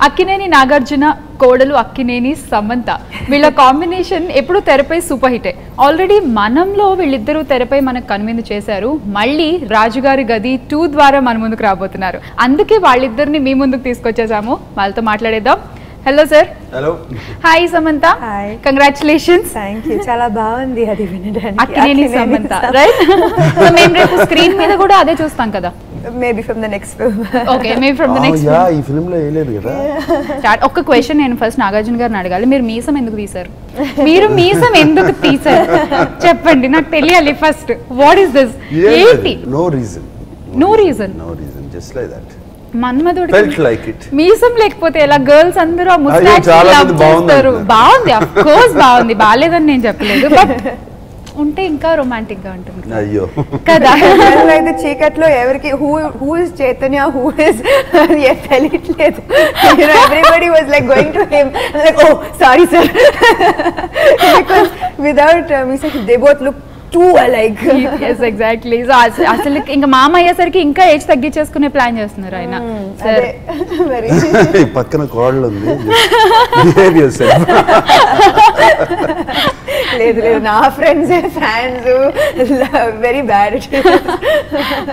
అక్కినేని నాగార్జున కోడలు అక్కినేని సమంత వీళ్ళ కాంబినేషన్ ఎప్పుడు తెరపై సూపర్ హిటే ఆల్రెడీ మనంలో వీళ్ళిద్దరూ తెరపై మనకు కనువిందు చేశారు మళ్ళీ రాజుగారి గది టూ ద్వారా మన ముందుకు రాబోతున్నారు అందుకే వాళ్ళిద్దరిని మీ ముందుకు తీసుకొచ్చేసాము వాళ్ళతో మాట్లాడేద్దాం hello sir hello hi Samantha Hi. Congratulations thank you చాలా బాగుంది అది వినడానికి అక్కినేని సమంత రైట్ సో మేము రేపు స్క్రీన్ మీద కూడా అదే చూస్తాం కదా maybe from the next film okay మేము ఫ్రమ్ ద నెక్స్ట్ యా ఈ ఫిల్మ్ లో వేయలేదు కదా స్టార్ట్ ఒక్క క్వశ్చన్ నేను ఫస్ట్ నాగార్జున గారిని అడగాలి మీరు మీసం ఎందుకు తీశారు మీరు మీసం ఎందుకు తీశారు చెప్పండి నాకు తెలియాలి ఫస్ట్ వాట్ ఈస్ దిస్ ఏంటి no reason no reason no reason just like that Manmadhudu felt like it మీసం లేకపోతే ఎలా గర్ల్స్ అందరూ ఆ mustache చాలా ని love మంది బాగుంది చేస్తారు. అంటున్నారు. బాగుంది అఫ్ కోర్స్ బాగుంది బాగాలేదని నేను చెప్పలేదు బట్ ఉంటే ఇంకా రొమాంటిక్ గా ఉంటుంది అయ్యో కదా అయితే చీకట్లో ఎవరికి who who is Chaitanya who is తెలియట్లేదు everybody was like going to him like oh sorry sir because without me they both look too like yes exactly so అసలు ఇంకా మామ అయ్యేసరికి ఇంకా ఏజ్ తగ్గించేసుకునే ప్లాన్ చేస్తున్నారు ఆయన అదే మరి ఈ పక్కన కోడలు ఉంది బిహేవియర్ సెల్ఫ్ లేదు లేదు నా ఫ్రెండ్స్ ఫ్యాన్స్ వెరీ బ్యాడ్